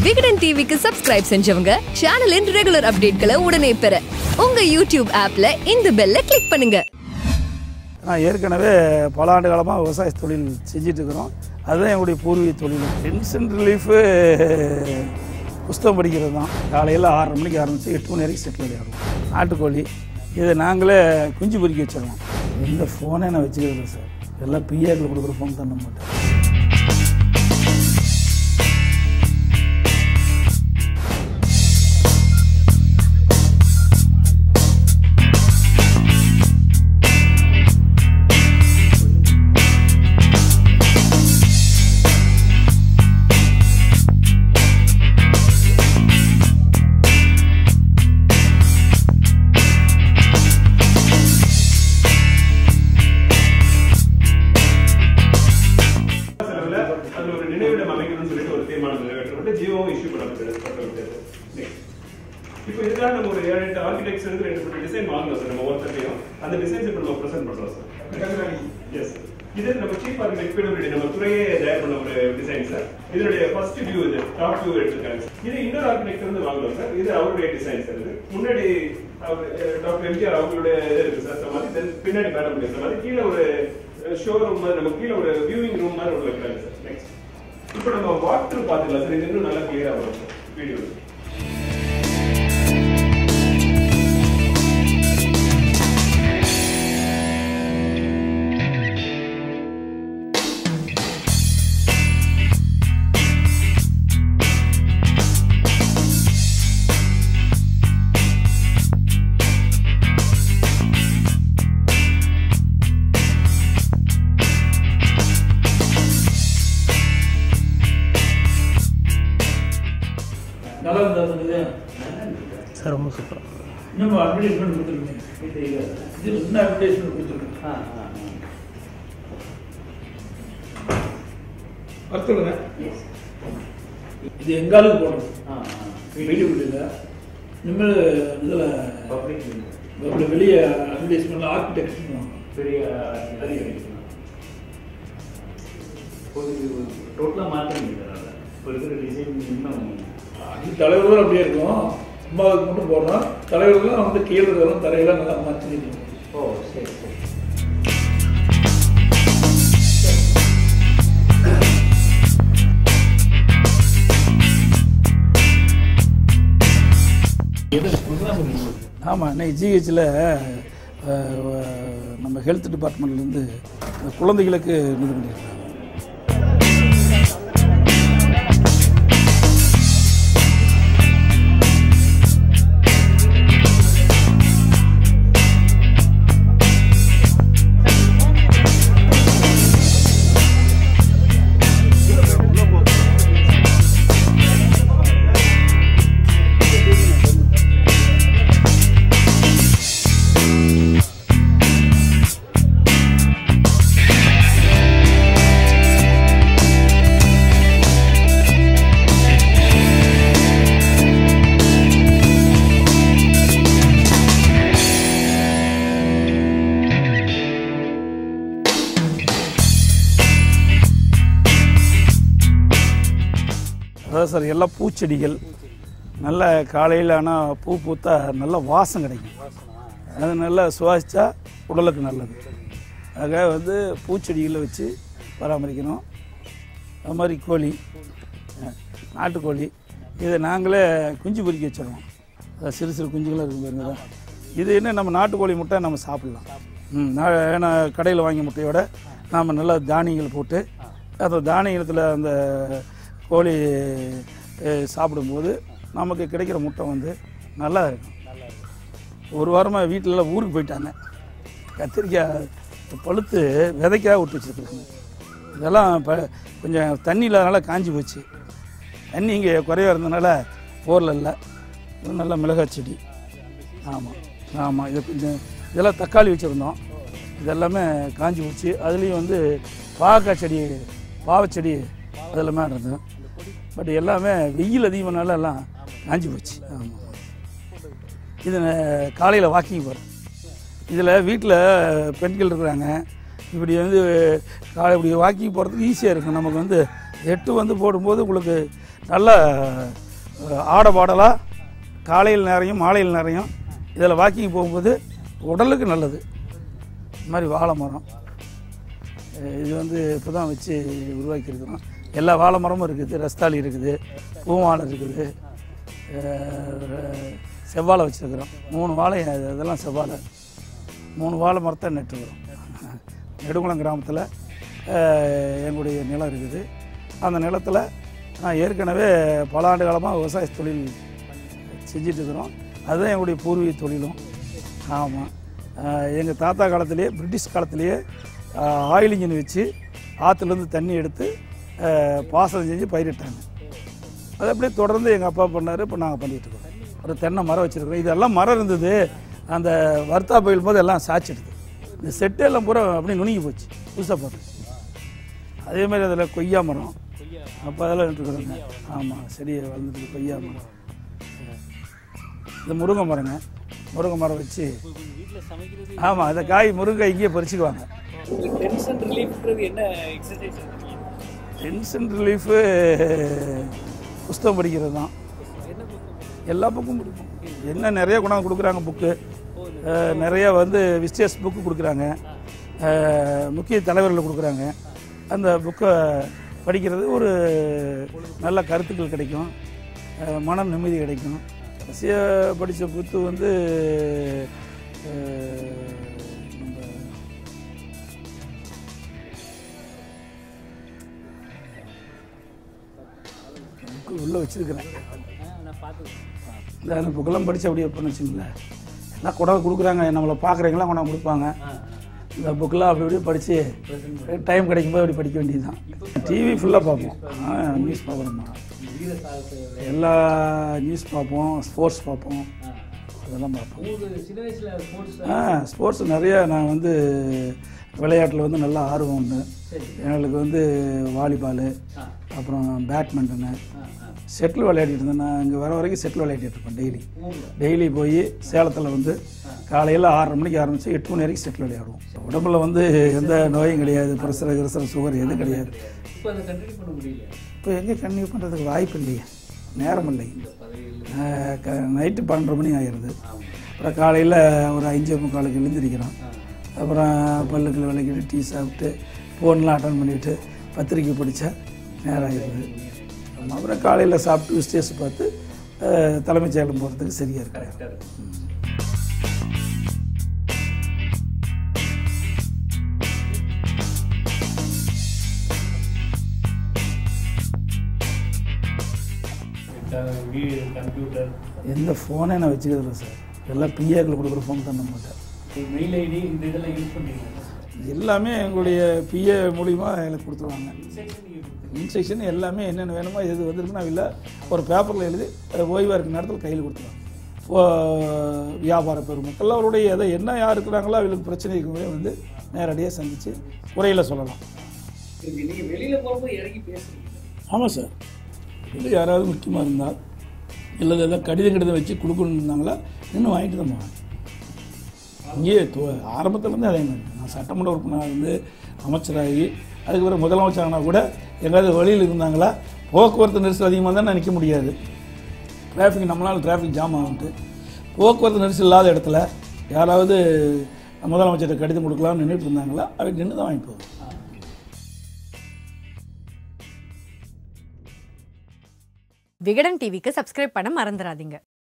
விகடன் டிவிக்கு சப்ஸ்கிரைப் செஞ்சவங்க சேனலின் ரெகுலர் அப்டேட்களை உடனே பெற உங்க யூடியூப் ஆப்ல இந்த பெல்ல கிளிக் பண்ணுங்க நான் ஏற்கனவே பல ஆண்டு காலமாக விவசாய தொழில் செஞ்சுட்டு இருக்கிறோம் அதுதான் என்னுடைய பூர்வீக தொழில் டென்ஷன் ரிலீஃபு புஸ்தகம் படிக்கிறது தான் காலையில் ஆறரை மணிக்கு ஆரம்பித்து எட்டு மணி வரைக்கும் செட்டில் ஆகும் நாட்டுக்கோழி இதை நாங்களே குஞ்சு பொறிக்க வச்சிடலாம் இந்த ஃபோனே நான் வச்சுக்கிறது இல்லை சார் எல்லாம் பிஏக்கில் கொடுக்குற ஃபோன் தான் மாட்டேன் செலவுல அதுல ஒரு நினைவிடம் அமைக்கணும்னு சொல்லிட்டு ஒரு தீர்மானம் நிறைவேற்றப்பட்டு ஜியோவும் இஷ்யூ பண்ணப்பட்டது பட்டப்பட்டது. Next. இப்போ இதுக்காக நம்ம ஒரு ஏழு எட்டு ஆர்கிடெக்ட்ஸ் இருந்து ரெண்டு மூணு டிசைன் வாங்கணும் சார் நம்ம ஒவ்வொருத்தரையும் அந்த டிசைன்ஸ் இப்போ நம்ம ப்ரெசென்ட் பண்றோம் சார் எஸ் இது நம்ம சீஃப் ஆர்கிடெக்ட் பிடபிள்யூடி நம்ம துறையே தயார் பண்ண ஒரு டிசைன் சார் இதனுடைய ஃபர்ஸ்ட் வியூ இது டாப் வியூ எடுத்திருக்காங்க இது இன்னொரு ஆர்கிடெக்ட் வந்து வாங்குறோம் சார் இது அவருடைய டிசைன் சார் இது முன்னாடி அவர் டாக்டர் எம்ஜிஆர் அவங்களுடைய இது இருக்கு சார் இந்த மாதிரி Then பின்னாடி மேடம் இருக்கிற மாதிரி கீழே ஒரு ஷோ ரூம் மாதிரி நம்ம கீழே ஒரு வியூவிங் ரூம் மாதிரி ஒன்று வைக்கிறாங்க சார் நெக்ஸ்ட் இப்போ நம்ம வாட்டர் பார்த்துக்கலாம் சார் இது இன்னும் நல்லா கிளியரா வரும் சார் வீடியோ நல்லா இருந்தா சொன்னது சார் ரொம்ப சூப்பர் இன்னும் அட்வர்டைஸ்மெண்ட் கொடுத்துருக்கீங்க இது இன்னும் அட்வர்டைஸ்மெண்ட் கொடுத்துருக்கேன் வர சொல்லுங்க இது எங்காலும் போடணும் வீடியோ இல்லை இனிமேல் இதில் பப்ளிக் வெளியே அட்வர்டைஸ்மெண்ட் ஆர்கிடெக்ட் பண்ணுவாங்க பெரிய டோட்டலாக மாற்றணும் இதனால் இப்போ இருக்கிற டிசைன் இன்னும் அது தலைவர்கள் அப்படியே இருக்கும் சும்மா அதுக்கு மட்டும் போடுறோம் தலைவர்கள்லாம் வந்து கீழே இருக்கிறவங்க தரையெல்லாம் நல்லா மாற்றிருக்கோம் ஓ சரி சரி ஆமாம் இன்னைக்கு ஜிஹெச்சில் நம்ம ஹெல்த் டிபார்ட்மெண்ட்லேருந்து குழந்தைகளுக்கு இது பண்ணியிருக்காங்க அதாவது சார் எல்லாம் பூச்செடிகள் நல்ல காலையில் ஆனால் பூ பூத்தா நல்ல வாசம் கிடைக்கும் அது நல்லா சுவாசித்தா உடலுக்கு நல்லது ஆக வந்து பூச்செடிகளை வச்சு பராமரிக்கணும் அது மாதிரி கோழி அஹ், நாட்டுக்கோழி இதை நாங்களே குஞ்சு பொறிக்க வச்சிடுவோம் அதாவது சிறு சிறு குஞ்சுகளும் இருக்கும் பாருங்க இதான். இது என்ன நம்ம நாட்டுக்கோழி முட்டை நம்ம சாப்பிட்லாம் ம் நான் ஏன்னா கடையில் வாங்கிய முட்டையோட நாம் நல்லா தானியங்கள் போட்டு அந்த தானியத்தில் அந்த கோழி அஹ், சாப்பிடும்போது நமக்கு கிடைக்கிற முட்டை வந்து நல்லா இருக்கும் ஒரு வாரமாக வீட்டிலலாம் ஊருக்கு போயிட்டாங்க கத்திரிக்காய் பழுத்து விதைக்காக விட்டு வச்சுருக்காங்க இதெல்லாம் இப்போ கொஞ்சம் தண்ணி இல்லாதனால காஞ்சி போச்சு தண்ணி இங்கே குறைவாக இருந்தனால போரில் இல்லை இது நல்ல மிளகாய் செடி ஆமாம் ஆமாம் இது கொஞ்சம் இதெல்லாம் தக்காளி வச்சுருந்தோம் இதெல்லாமே காஞ்சி போச்சு அதுலேயும் வந்து பாவக்காய் செடி பாவச்செடி அதெல்லாமே இருந்தது பட் எல்லாமே வெயில் அதிகமானால எல்லாம் காஞ்சி போச்சு ஆமாம் இது காலையில் வாக்கிங் போகிறேன் இதில் வீட்டில் பெண்கள் இருக்கிறாங்க இப்படி வந்து காலை இப்படி வாக்கிங் போகிறதுக்கு ஈஸியாக இருக்கும் நமக்கு வந்து எட்டு வந்து போடும்போது உங்களுக்கு நல்ல அஹ், ஆட பாடலாக காலையில் நேரையும் மாலையில் நேரையும் இதில் வாக்கிங் போகும்போது உடலுக்கு நல்லது இந்த மாதிரி வாழை மரம் அஹ், இது வந்து இப்போ தான் வச்சு உருவாக்கியிருக்கிறோம் எல்லா வாழை மரமும் இருக்குது ரஸ்தாளி இருக்குது பூவாழை இருக்குது அஹ், செவ்வாழை வச்சுருக்குறோம் மூணு வாழை இதெல்லாம் செவ்வாழை மூணு வாழை மரத்தை நட்டுக்கிறோம் நெடுங்குளம் கிராமத்தில் எங்களுடைய நிலம் இருக்குது அந்த நிலத்தில் நான் ஏற்கனவே பல ஆண்டு காலமாக விவசாய தொழில் செஞ்சுட்டு இருக்கிறோம் அதுதான் எங்களுடைய பூர்வீக தொழிலும் ஆமாம் எங்கள் தாத்தா காலத்திலேயே பிரிட்டிஷ் காலத்திலேயே ஆயில் இன்ஜின் வச்சு ஆற்றுலேருந்து தண்ணி எடுத்து அஹ், பாசனம் செஞ்சு பயிரிட்டாங்க அது அப்படியே தொடர்ந்து எங்கள் அப்பா பண்ணார் இப்போ நாங்கள் பண்ணிகிட்டு இருக்கோம் ஒரு தென்னை மரம் வச்சுருக்கிறோம் இதெல்லாம் மரம் இருந்தது அந்த வர்த்தா பயில் போது எல்லாம் சாய்ச்சிடுது இந்த செட்டு எல்லாம் பூரா அப்படியே நுணுங்கி போச்சு புதுசாக பார்த்து அதே மாதிரி அதில் கொய்யா மரம் அப்போ அதெல்லாம் நட்டுருக்குறோங்க ஆமாம் செடியை வளர்ந்துட்டு கொய்யா மரம் இது முருங்கை மரங்க முருங்கை மரம் வச்சு ஆமாம் அந்த காய் முருங்கை இங்கேயே பறிச்சுக்குவாங்க டென்ஷன் ரிலீஃப்ன்றது என்ன எக்ஸசைஸ் டென்ஷன் ரிலீஃபு புஸ்தகம் படிக்கிறது தான் எல்லா புக்கும் பிடிக்கும் என்ன நிறைய கொண்டாந்து கொடுக்குறாங்க புக்கு நிறைய வந்து விஸ்டேஸ் புக்கு கொடுக்குறாங்க அஹ், முக்கிய தலைவர்கள் கொடுக்குறாங்க அந்த புக்கை படிக்கிறது ஒரு நல்ல கருத்துக்கள் கிடைக்கும் அஹ், மன நிம்மதி கிடைக்கும் ரஷ்யா படித்த புத்து வந்து அஹ், நம்ம புக்கு உள்ளே வச்சுருக்கிறேன் நான் பார்த்து இந்த அந்த புக்கெல்லாம் படித்து அப்படியே இருப்பேன்னு வச்சுங்களேன் எல்லாம் கொண்டாந்து கொடுக்குறாங்க நம்மளை பார்க்குறீங்களா கொண்டாந்து கொடுப்பாங்க இந்த புக்கெல்லாம் அப்படி அப்படியே படித்து டைம் கிடைக்கும்போது அப்படி படிக்க வேண்டியது தான் டிவி ஃபுல்லாக பார்ப்போம் நியூஸ் பார்க்கணுமா எல்லா நியூஸ் பார்ப்போம் ஸ்போர்ட்ஸ் பார்ப்போம் அதெல்லாம் பார்ப்போம் உங்களுக்கு சின்ன வயசுல ஸ்போர்ட்ஸ் ஆ ஸ்போர்ட்ஸ் நிறைய நான் வந்து விளையாட்டில் வந்து நல்லா ஆர்வம் உண்டு எங்களுக்கு வந்து வாலிபாலு அப்புறம் பேட்மிண்டனு செட்டில் விளையாடிட்டு இருந்தேன் நான் இங்கே வர வரைக்கும் செட்டில் விளையாடிட்டு இருப்பேன் டெய்லி டெய்லி போய் சேலத்தில் வந்து காலையில் ஆறரை மணிக்கு ஆரம்பித்து எட்டு மணி வரைக்கும் செட்டில் விளையாடுவோம் உடம்புல வந்து எந்த நோயும் கிடையாது ப்ரெஷர் கிரஷர் சுகர் எதுவும் கிடையாது இப்போ அதை கண்டினியூ பண்ண முடியல இப்போ எங்கே கன்டினியூ பண்ணுறதுக்கு வாய்ப்பு இல்லையே நேரம் இல்லை நைட்டு பன்னெண்டரை மணி ஆயிடுது அப்புறம் காலையில் ஒரு அஞ்சு முக்காலுக்கு எழுந்திரிக்கிறோம் அப்புறம் பல்லுக்கள் விளக்கிட்டு டீ சாப்பிட்டு ஃபோன்லாம் அட்டன் பண்ணிவிட்டு பத்திரிக்கை படித்தா நேரம் ஆயிடுது ஆமா, அப்புறம் காலையில் சாப்பிட்டு ஸ்டேஸ் பார்த்து அஹ், தலைமைச் செயலம் போகிறதுக்கு சரியாக இருக்கிறேன் வீடு கம்ப்யூட்டர் எந்த ஃபோனே நான் வச்சுக்கிறது சார் எல்லாம் பிஏக்கள் கொடுக்குற ஃபோன் தான் நம்மகிட்ட மெயில் ஐடி இந்த இதெல்லாம் யூஸ் பண்ணுறீங்க எல்லாமே எங்களுடைய பிஏ மூலிமா எனக்கு கொடுத்துருவாங்க இன்ஸ்ட்ரக்ஷன் எல்லாமே என்னென்ன வேணுமோ எது வந்திருக்குன்னா இல்லை ஒரு பேப்பரில் எழுதி அது ஓய்வாக இருக்கிற நேரத்தில் கையில் கொடுத்துருவாங்க ஓ, வியாபார பெருமக்கள் அவருடைய எதை என்ன யார் இருக்கிறாங்களோ அவங்களுக்கு பிரச்சனை இருக்கும்போதே வந்து நேரடியாக சந்தித்து குறையில் சொல்லலாம் நீங்க வெளியில போகும்போது இறங்கி பேசுறீங்க ஆமாம் சார் இல்லை யாராவது முக்கியமாக இருந்தால் இல்லை ஏதாவது கடிதம் கடிதம் வச்சு கொடுக்கணும் இருந்தாங்களா இன்னும் வாங்கிட்டு தான் போவேன் இங்கேயே ஆரம்பத்துலேருந்து அதே மாதிரி நான் சட்டமன்ற உறுப்பினராக இருந்து அமைச்சராகி அதுக்கப்புறம் முதலமைச்சரானா கூட எங்கேயாவது வழியில் இருந்தாங்களா போக்குவரத்து நெரிசல் அதிகமாக தான் நிற்க முடியாது டிராஃபிக் நம்மளால் டிராஃபிக் ஜாம் ஆகுது போக்குவரத்து நெரிசல் இல்லாத இடத்துல யாராவது முதலமைச்சர்கிட்ட கடிதம் கொடுக்கலாம்னு நின்றுட்டு இருந்தாங்களா அவங்க நின்று தான் வாங்கிட்டு போவோம் விகடன் டிவிக்கு சப்ஸ்கிரைப் பண்ண மறந்துடாதீங்க